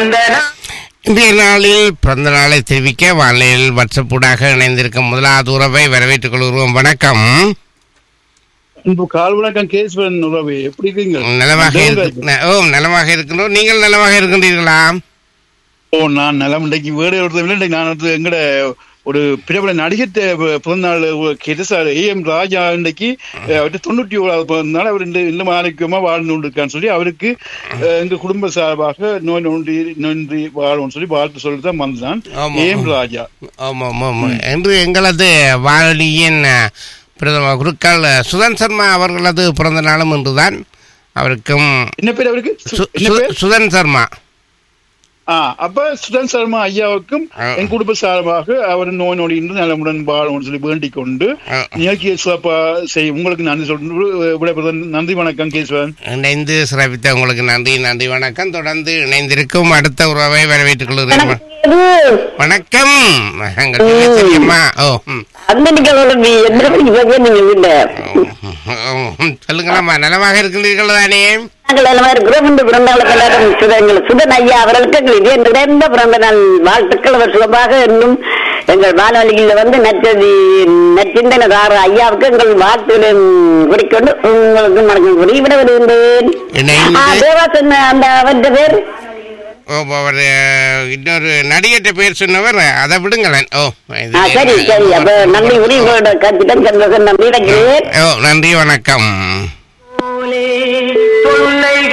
பிறந்த நாள் இன்றைய நாளில் பிறந்த நாளை தெரிவிக்க வானிலையில் வாட்ஸ்அப்பூடாக இணைந்திருக்கும் முதலாவது உறவை வரவேற்றுக் கொள்கிறோம் வணக்கம் அன்பு கால் வணக்கம் கேஸ்வரன் உறவு எப்படி இருக்கீங்க நலமாக இருக்கு ந- ஓ நலமாக இருக்கின்றோம் நீங்கள் நலமாக இருக்கின்றீர்களா ஓ நான் நலம் இன்றைக்கு வேறு ஒருத்தர் இல்லை இன்றைக்கு நான் வந்து எங்கட ஒரு பிரபல நடிகர் பிறந்தநாள் கெட்டசார் ஏ எம் ராஜா இன்றைக்கு அஹ், அவர்கிட்ட தொண்ணூற்றி ஓராவது பிறந்தநாள் அவர் இந்த இன்னும் ஆரோக்கியமா வாழ்ந்து கொண்டிருக்கான்னு சொல்லி அவருக்கு அஹ், எங்க குடும்ப சார்பாக நோய் நொன்றி நன்றி வாழும்னு சொல்லி வாழ்த்து சொல்லி தான் வந்தான் ஆமா. ஏ எம் ராஜா ஆமாம் ஆமாம் என்று எங்களது வானொலியின் அஹ், பிரதம குருக்கள் அஹ், சுதன் சர்மா அவர்களது பிறந்த நாளும் இன்றுதான் அவருக்கும் என்ன பேர் அவருக்கு சு- சு- என்ன சு- பேர் சுதன் சர்மா ஆ அப்ப சுதன் சர்மா ஐயாவுக்கும் ஆ. என் குடும்ப சார்பாக அவர் நோய் நொடி இன்று நலமுடன் வாழும்னு சொல்லி வேண்டிக் கொண்டு ஆ. நிகழ்ச்சியை சிறப்பா செய் உங்களுக்கு நன்றி சொல்லிட்டு விடைபெறுதல் நன்றி வணக்கம் கேஸ்வரன் இணைந்து சிறப்பித்த உங்களுக்கு நன்றி நன்றி வணக்கம் தொடர்ந்து இணைந்திருக்கும் அடுத்த உறவை வரவேற்றுக் கொள்கிறேன் வணக்கம் எங்கள் தெரியுமா ஓ ம். அந்த நிகழ்வுல நீ எந்த மணிக்கு நீங்க வீட்டுல ம், சொல்லுங்களாம்மா நலமாக இருக்கின்றீர்கள் தானே நாங்கள் எல்லாம் இருக்கிறோம் இந்த பிறந்த நாள் கொண்டாடும் சுதங்கள் சுதன் ஐயா அவர்களுக்கு எங்கள் இதய நிறைந்த பிறந்த நாள் வாழ்த்துக்கள் அவர் சுலபாக இன்னும் எங்கள் வானொலியில் வந்து நச்சதி நச்சிந்தனதார ஐயாவுக்கு எங்கள் வாழ்த்துக்களை குறிக்கொண்டு உங்களுக்கு வணக்கம் கூறி விட வருகின்றேன் இணைந்து- ஆ, தேவா சொன்ன அந்த அவன் பேர் ஓ அவர் அஹ், இன்னொரு நடிகர்கிட்ட பேர் சொன்னவர் அதை விடுங்களேன் ஓ இது- ஆ, சரி சரி அப்ப நன்றி உரி கட்சிதான் சந்தோஷம் நன்றி வைக்கிறேன் ஓ நன்றி வணக்கம் போலே தொல்லை